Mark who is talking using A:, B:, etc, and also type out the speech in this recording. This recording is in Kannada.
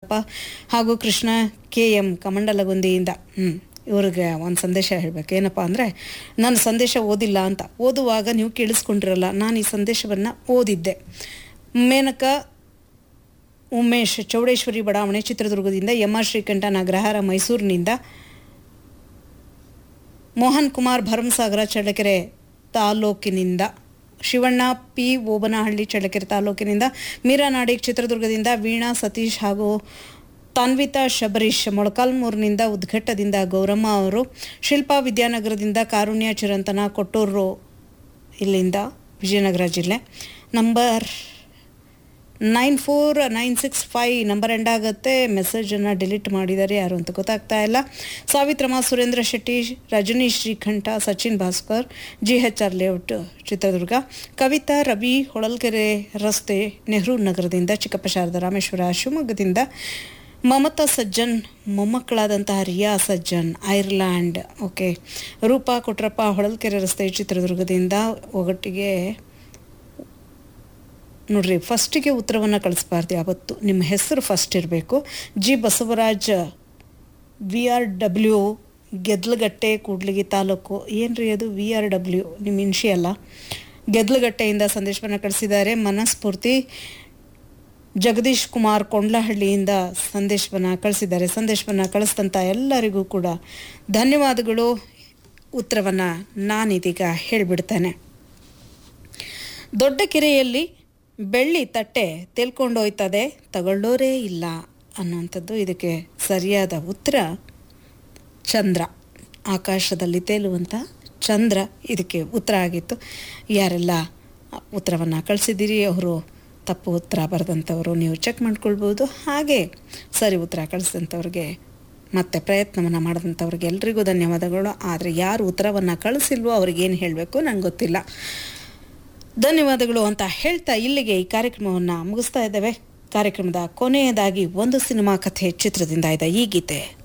A: ನಾಗಪ್ಪ ಹಾಗೂ ಕೃಷ್ಣ ಕೆ ಎಂ ಕಮಂಡಲಗುಂದಿಯಿಂದ ಹ್ಞೂ ಇವ್ರಿಗೆ ಒಂದು ಸಂದೇಶ ಹೇಳಬೇಕು ಏನಪ್ಪ ಅಂದರೆ ನನ್ನ ಸಂದೇಶ ಓದಿಲ್ಲ ಅಂತ ಓದುವಾಗ ನೀವು ಕೇಳಿಸ್ಕೊಂಡಿರಲ್ಲ ನಾನು ಈ ಸಂದೇಶವನ್ನು ಓದಿದ್ದೆ ಮೇನಕ ಉಮೇಶ್ ಚೌಡೇಶ್ವರಿ ಬಡಾವಣೆ ಚಿತ್ರದುರ್ಗದಿಂದ ಎಂ ಆರ್ ಶ್ರೀಕಂಠ ನಗರಹಾರ ಮೈಸೂರಿನಿಂದ ಮೋಹನ್ ಕುಮಾರ್ ಭರಮಸಾಗರ ಚಳ್ಳಕೆರೆ ತಾಲೂಕಿನಿಂದ ಶಿವಣ್ಣ ಪಿ ಓಬನಹಳ್ಳಿ ಚಳ್ಳಕೆರೆ ತಾಲೂಕಿನಿಂದ ಮೀರಾ ನಾಡಿಗ್ ಚಿತ್ರದುರ್ಗದಿಂದ ವೀಣಾ ಸತೀಶ್ ಹಾಗೂ ತಾನ್ವಿತಾ ಶಬರೀಶ್ ಮೊಳಕಾಲ್ಮೂರಿನಿಂದ ಉದ್ಘಟ್ಟದಿಂದ ಗೌರಮ್ಮ ಅವರು ಶಿಲ್ಪಾ ವಿದ್ಯಾನಗರದಿಂದ ಕಾರುಣ್ಯ ಚಿರಂತನ ಕೊಟ್ಟೂರು ಇಲ್ಲಿಂದ ವಿಜಯನಗರ ಜಿಲ್ಲೆ number nine four nine six five number end ಆಗುತ್ತೆ ಮೆಸೇಜನ್ನು ಡಿಲೀಟ್ ಮಾಡಿದ್ದಾರೆ ಯಾರು ಅಂತ ಗೊತ್ತಾಗ್ತಾ ಇಲ್ಲ Savitramma Surendra Shetty Rajneesh Srikanta Sachin Bhaskar G H R layout Chitradurga Kavitha Ravi Holalkere ರಸ್ತೆ ನೆಹರು ನಗರದಿಂದ ಚಿಕ್ಕಪ್ಪ ಶಾರದಾ ರಾಮೇಶ್ವರ ಶಿವಮೊಗ್ಗದಿಂದ ಮಮತಾ ಸಜ್ಜನ್ ಮೊಮ್ಮಕ್ಕಳಾದಂತಹ ರಿಯಾ ಸಜ್ಜನ್ ಐರ್ಲ್ಯಾಂಡ್ ಓಕೆ ರೂಪಾ ಕೊಟ್ರಪ್ಪ ಹೊಳಲ್ಕೆರೆ ರಸ್ತೆ ಚಿತ್ರದುರ್ಗದಿಂದ ಒಗಟ್ಟಿಗೆ ನೋಡ್ರಿ ಫಸ್ಟಿಗೆ ಉತ್ತರವನ್ನು ಕಳಿಸ್ಬಾರ್ದು ಯಾವತ್ತು ನಿಮ್ಮ ಹೆಸರು ಫಸ್ಟ್ ಇರಬೇಕು G Basavaraj V R W Gedlagatte Kudligi ತಾಲೂಕು ಏನ್ರಿ ಅದು ವಿ ಆರ್ ಡಬ್ಲ್ಯೂ ನಿಮ್ಮ ಇನ್ಷಿ ಅಲ್ಲ ಗೆದ್ಲಗಟ್ಟೆಯಿಂದ ಸಂದೇಶವನ್ನು ಕಳಿಸಿದ್ದಾರೆ ಮನಸ್ಫೂರ್ತಿ ಜಗದೀಶ್ ಕುಮಾರ್ ಕೊಂಡ್ಲಹಳ್ಳಿಯಿಂದ ಸಂದೇಶವನ್ನು ಕಳಿಸಿದ್ದಾರೆ ಸಂದೇಶವನ್ನು ಕಳಿಸಿದಂಥ ಎಲ್ಲರಿಗೂ ಕೂಡ ಧನ್ಯವಾದಗಳು ಉತ್ತರವನ್ನು ನಾನಿದೀಗ ಹೇಳಿಬಿಡ್ತೇನೆ ದೊಡ್ಡ ಕೆರೆಯಲ್ಲಿ ಬೆಳ್ಳಿ ತಟ್ಟೆ ತೇಲ್ಕೊಂಡೋಯ್ತದೆ ತಗೊಳ್ಳೋರೇ ಇಲ್ಲ ಅನ್ನುವಂಥದ್ದು ಇದಕ್ಕೆ ಸರಿಯಾದ ಉತ್ತರ ಚಂದ್ರ ಆಕಾಶದಲ್ಲಿ ತೇಲುವಂಥ ಚಂದ್ರ ಇದಕ್ಕೆ ಉತ್ತರ ಆಗಿತ್ತು ಯಾರೆಲ್ಲ ಉತ್ತರವನ್ನು ಕಳಿಸಿದ್ದೀರಿ ಅವರು ತಪ್ಪು ಉತ್ತರ ಬರೆದಂಥವರು ನೀವು ಚೆಕ್ ಮಾಡ್ಕೊಳ್ಬೋದು ಹಾಗೆ ಸರಿ ಉತ್ತರ ಕಳಿಸಿದಂಥವ್ರಿಗೆ ಮತ್ತೆ ಪ್ರಯತ್ನವನ್ನು ಮಾಡಿದಂಥವ್ರಿಗೆ ಎಲ್ರಿಗೂ ಧನ್ಯವಾದಗಳು ಆದರೆ ಯಾರು ಉತ್ತರವನ್ನು ಕಳಿಸಿಲ್ವೋ ಅವ್ರಿಗೇನು ಹೇಳಬೇಕು ನಂಗೆ ಗೊತ್ತಿಲ್ಲ ಧನ್ಯವಾದಗಳು ಅಂತ ಹೇಳ್ತಾ ಇಲ್ಲಿಗೆ ಈ ಕಾರ್ಯಕ್ರಮವನ್ನು ಮುಗಿಸ್ತಾ ಇದ್ದೇವೆ ಕಾರ್ಯಕ್ರಮದ ಕೊನೆಯದಾಗಿ ಒಂದು ಸಿನಿಮಾ ಕಥೆ ಚಿತ್ರದಿಂದ ಇದೆ ಈ ಗೀತೆ